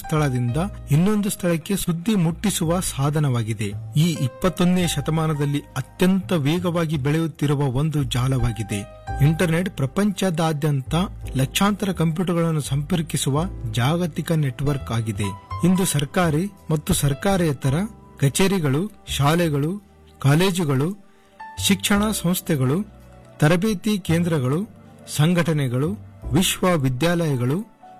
ಸ್ಥಳದಿಂದ ಇನ್ನೊಂದು ಸ್ಥಳಕ್ಕೆ ಸುದ್ದಿ ಮುಟ್ಟಿಸುವ ಸಾಧನವಾಗಿದೆ ಈ ಇಪ್ಪತ್ತೊಂದನೇ ಶತಮಾನದಲ್ಲಿ ಅತ್ಯಂತ ವೇಗವಾಗಿ ಬೆಳೆಯುತ್ತಿರುವ ಒಂದು ಜಾಲವಾಗಿದೆ ಇಂಟರ್ನೆಟ್ ಪ್ರಪಂಚದಾದ್ಯಂತ ಲಕ್ಷಾಂತರ ಕಂಪ್ಯೂಟರ್ಗಳನ್ನು ಸಂಪರ್ಕಿಸುವ ಜಾಗತಿಕ ನೆಟ್ವರ್ಕ್ ಆಗಿದೆ ಇಂದು ಸರ್ಕಾರಿ ಮತ್ತು ಸರ್ಕಾರೇತರ ಕಚೇರಿಗಳು ಶಾಲೆಗಳು ಕಾಲೇಜುಗಳು ಶಿಕ್ಷಣ ಸಂಸ್ಥೆಗಳು ತರಬೇತಿ ಕೇಂದ್ರಗಳು ಸಂಘಟನೆಗಳು ವಿಶ್ವವಿದ್ಯಾಲಯಗಳು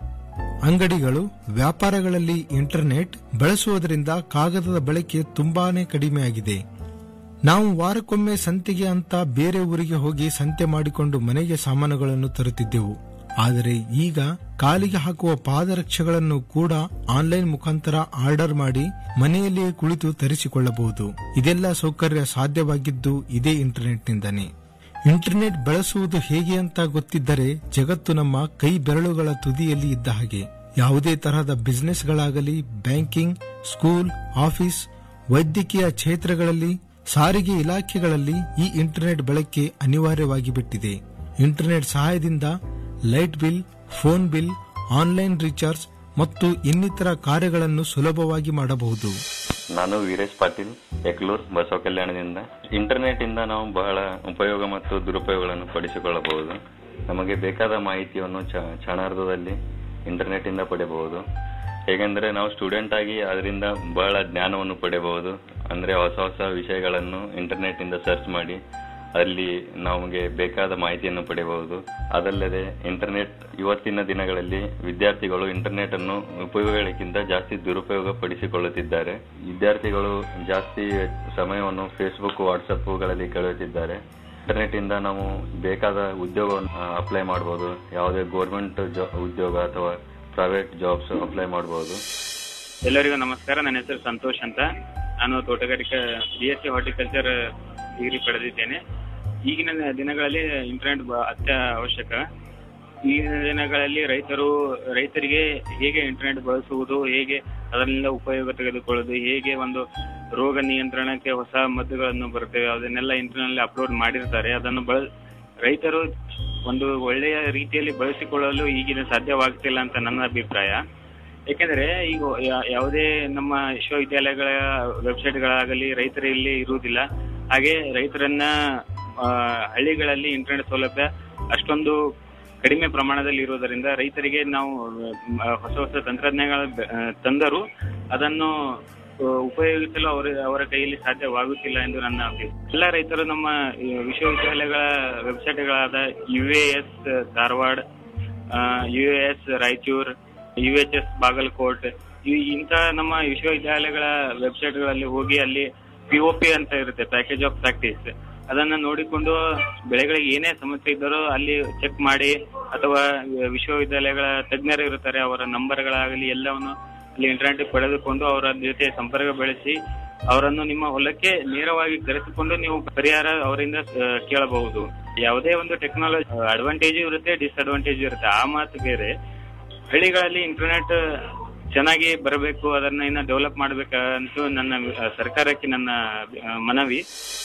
ಅಂಗಡಿಗಳು ವ್ಯಾಪಾರಗಳಲ್ಲಿ ಇಂಟರ್ನೆಟ್ ಬಳಸುವುದರಿಂದ ಕಾಗದದ ಬಳಕೆ ತುಂಬಾನೇ ಕಡಿಮೆಯಾಗಿದೆ ನಾವು ವಾರಕ್ಕೊಮ್ಮೆ ಸಂತೆಗೆ ಅಂತ ಬೇರೆ ಊರಿಗೆ ಹೋಗಿ ಸಂತೆ ಮಾಡಿಕೊಂಡು ಮನೆಗೆ ಸಾಮಾನುಗಳನ್ನು ತರುತ್ತಿದ್ದೆವು ಆದರೆ ಈಗ ಕಾಲಿಗೆ ಹಾಕುವ ಪಾದರಕ್ಷೆಗಳನ್ನು ಕೂಡ ಆನ್ಲೈನ್ ಮುಖಾಂತರ ಆರ್ಡರ್ ಮಾಡಿ ಮನೆಯಲ್ಲಿಯೇ ಕುಳಿತು ತರಿಸಿಕೊಳ್ಳಬಹುದು ಇದೆಲ್ಲ ಸೌಕರ್ಯ ಸಾಧ್ಯವಾಗಿದ್ದು ಇದೇ ಇಂಟರ್ನೆಟ್ನಿಂದನೇ ಇಂಟರ್ನೆಟ್ ಬಳಸುವುದು ಹೇಗೆ ಅಂತ ಗೊತ್ತಿದ್ದರೆ ಜಗತ್ತು ನಮ್ಮ ಕೈ ಬೆರಳುಗಳ ತುದಿಯಲ್ಲಿ ಇದ್ದ ಹಾಗೆ ಯಾವುದೇ ತರಹದ ಬಿಸಿನೆಸ್ಗಳಾಗಲಿ ಬ್ಯಾಂಕಿಂಗ್ ಸ್ಕೂಲ್ ಆಫೀಸ್ ವೈದ್ಯಕೀಯ ಕ್ಷೇತ್ರಗಳಲ್ಲಿ ಸಾರಿಗೆ ಇಲಾಖೆಗಳಲ್ಲಿ ಈ ಇಂಟರ್ನೆಟ್ ಬಳಕೆ ಅನಿವಾರ್ಯವಾಗಿ ಬಿಟ್ಟಿದೆ ಇಂಟರ್ನೆಟ್ ಸಹಾಯದಿಂದ light bill phone bill online recharge ಮತ್ತು ಇನ್ನಿತರ ಕಾರ್ಯಗಳನ್ನು ಸುಲಭವಾಗಿ ಮಾಡಬಹುದು ನಾನು ವೀರೇಶ್ ಪಾಟೀಲ್ ಎಕ್ಲೂರ್ ಬಸವ ಕಲ್ಯಾಣದಿಂದ ಇಂಟರ್ನೆಟ್ ಇಂದ ನಾವು ಬಹಳ ಉಪಯೋಗ ಮತ್ತು ದುರುಪಯೋಗಗಳನ್ನು ಪಡಿಸಿಕೊಳ್ಳಬಹುದು ನಮಗೆ ಬೇಕಾದ ಮಾಹಿತಿಯನ್ನು ಚ- ಕ್ಷಣಾರ್ಧದಲ್ಲಿ ಇಂಟರ್ನೆಟ್ ಇಂದ ಪಡೆಯಬಹುದು ಹೇಗೆಂದ್ರೆ ನಾವು ಸ್ಟೂಡೆಂಟ್ ಆಗಿ ಅದರಿಂದ ಬಹಳ ಜ್ಞಾನವನ್ನು ಪಡೆಯಬಹುದು ಅಂದ್ರೆ ಹೊಸ ಹೊಸ ವಿಷಯಗಳನ್ನು ಇಂಟರ್ನೆಟ್ ಇಂದ ಸರ್ಚ್ ಮಾಡಿ ಅಲ್ಲಿ ನಮಗೆ ಬೇಕಾದ ಮಾಹಿತಿಯನ್ನು ಪಡೆಯಬಹುದು ಅದಲ್ಲದೆ ಇಂಟರ್ನೆಟ್ ಇವತ್ತಿನ ದಿನಗಳಲ್ಲಿ ವಿದ್ಯಾರ್ಥಿಗಳು ಇಂಟರ್ನೆಟ್ ಅನ್ನು ಉಪಯೋಗಗಳಿಗಿಂತ ಜಾಸ್ತಿ ದುರುಪಯೋಗ ಪಡಿಸಿಕೊಳ್ಳುತ್ತಿದ್ದಾರೆ ವಿದ್ಯಾರ್ಥಿಗಳು ಜಾಸ್ತಿ ಸಮಯವನ್ನು ಫೇಸ್ಬುಕ್ ವಾಟ್ಸಪ್ಗಳಲ್ಲಿ ಕಳೆಯುತ್ತಿದ್ದಾರೆ ಇಂಟರ್ನೆಟ್ ಇಂದ ನಾವು ಬೇಕಾದ ಉದ್ಯೋಗವನ್ನು ಅಪ್ಲೈ ಮಾಡಬಹುದು ಯಾವುದೇ ಗೋರ್ಮೆಂಟ್ ಉದ್ಯೋಗ ಅಥವಾ ಪ್ರೈವೇಟ್ ಜಾಬ್ಸ್ ಅಪ್ಲೈ ಮಾಡಬಹುದು ಎಲ್ಲರಿಗೂ ನಮಸ್ಕಾರ ನನ್ನ ಹೆಸರು ಸಂತೋಷ್ ಅಂತ ನಾನು ತೋಟಗಾರಿಕಾ B S C horticulture degree ಪಡೆದಿದ್ದೇನೆ ಈಗಿನ ದಿನಗಳಲ್ಲಿ ಇಂಟರ್ನೆಟ್ ಬ- ಅತ್ಯ ಅವಶ್ಯಕ ಈಗಿನ ದಿನಗಳಲ್ಲಿ ರೈತರು ರೈತರಿಗೆ ಹೇಗೆ ಇಂಟರ್ನೆಟ್ ಬಳಸುವುದು ಹೇಗೆ ಅದರಿಂದ ಉಪಯೋಗ ತೆಗೆದುಕೊಳ್ಳುವುದು ಹೇಗೆ ಒಂದು ರೋಗ ನಿಯಂತ್ರಣಕ್ಕೆ ಹೊಸ ಮದ್ದುಗಳನ್ನು ಬರುತ್ತವೆ ಅದನ್ನೆಲ್ಲ ಇಂಟರ್ನೆಟ್ ಅಪ್ಲೋಡ್ ಮಾಡಿರ್ತಾರೆ ಅದನ್ನು ಬಳ ರೈತರು ಒಂದು ಒಳ್ಳೆಯ ರೀತಿಯಲ್ಲಿ ಬಳಸಿಕೊಳ್ಳಲು ಈಗಿನ ಸಾಧ್ಯವಾಗ್ತಿಲ್ಲ ಅಂತ ನನ್ನ ಅಭಿಪ್ರಾಯ ಯಾಕೆಂದ್ರೆ ಈಗ ಯಾ- ಯಾವುದೇ ನಮ್ಮ ವಿಶ್ವವಿದ್ಯಾಲಯಗಳ ವೆಬ್ಸೈಟ್ಗಳಾಗಲಿ ರೈತರು ಇಲ್ಲಿ ಇರುವುದಿಲ್ಲ ಹಾಗೆ ರೈತರನ್ನ ಆ, ಹಳ್ಳಿಗಳಲ್ಲಿ ಇಂಟರ್ನೆಟ್ ಸೌಲಭ್ಯ ಅಷ್ಟೊಂದು ಕಡಿಮೆ ಪ್ರಮಾಣದಲ್ಲಿ ಇರುವುದರಿಂದ ರೈತರಿಗೆ ನಾವು ಆ, ಹೊಸ ಹೊಸ ತಂತ್ರಜ್ಞಾನಗಳ ಆ, ತಂದರು ಅದನ್ನು ಆ, ಉಪಯೋಗಿಸಲು ಅವರ ಅವರ ಕೈಯಲ್ಲಿ ಸಾಧ್ಯವಾಗುತ್ತಿಲ್ಲ ಎಂದು ನನ್ನ ಅಭಿಪ್ರಾಯ ಎಲ್ಲ ರೈತರು ನಮ್ಮ ಈ ವಿಶ್ವವಿದ್ಯಾಲಯಗಳ ವೆಬ್ಸೈಟ್ಗಳಾದ U S Dharwad U S Raichur U H S Bagalkot ಈ ಇಂಥ ನಮ್ಮ ವಿಶ್ವವಿದ್ಯಾಲಯಗಳ ವೆಬ್ಸೈಟ್ಗಳಲ್ಲಿ ಹೋಗಿ ಅಲ್ಲಿ ಪಿ ಒ ಪಿ ಅಂತ ಇರುತ್ತೆ ಪ್ಯಾಕೇಜ್ ಆಫ್ ಪ್ರಾಕ್ಟೀಸ್ ಅದನ್ನ ನೋಡಿಕೊಂಡು ಬೆಳೆಗಳಿಗೆ ಏನೇ ಸಮಸ್ಯೆ ಇದ್ದರೂ ಅಲ್ಲಿ ಚೆಕ್ ಮಾಡಿ ಅಥವಾ ವಿಶ್ವವಿದ್ಯಾಲಯಗಳ ತಜ್ಞರು ಇರುತ್ತಾರೆ ಅವರ ನಂಬರ್ಗಳಾಗಲಿ ಎಲ್ಲವನ್ನು ಅಲ್ಲಿ ಇಂಟರ್ನೆಟ್ ಪಡೆದುಕೊಂಡು ಅವರ ಜೊತೆ ಸಂಪರ್ಕ ಬೆಳೆಸಿ ಅವರನ್ನು ನಿಮ್ಮ ಹೊಲಕ್ಕೆ ನೇರವಾಗಿ ಕರೆಸಿಕೊಂಡು ನೀವು ಪರಿಹಾರ ಅವರಿಂದ ಆ, ಕೇಳಬಹುದು ಯಾವುದೇ ಒಂದು ಟೆಕ್ನಾಲಜಿ ಅಡ್ವಾಂಟೇಜ್ ಇರುತ್ತೆ ಡಿಸ್ಅಡ್ವಾಂಟೇಜ್ ಇರುತ್ತೆ ಆ ಮಾತು ಬೇರೆ ಹಳ್ಳಿಗಳಲ್ಲಿ ಇಂಟರ್ನೆಟ್ ಚೆನ್ನಾಗಿ ಬರಬೇಕು ಅದನ್ನ ಇನ್ನ ಡೆವಲಪ್ ಮಾಡ್ಬೇಕಂತೂ ನನ್ನ ಆ, ಸರ್ಕಾರಕ್ಕೆ ನನ್ನ ಆ, ಮನವಿ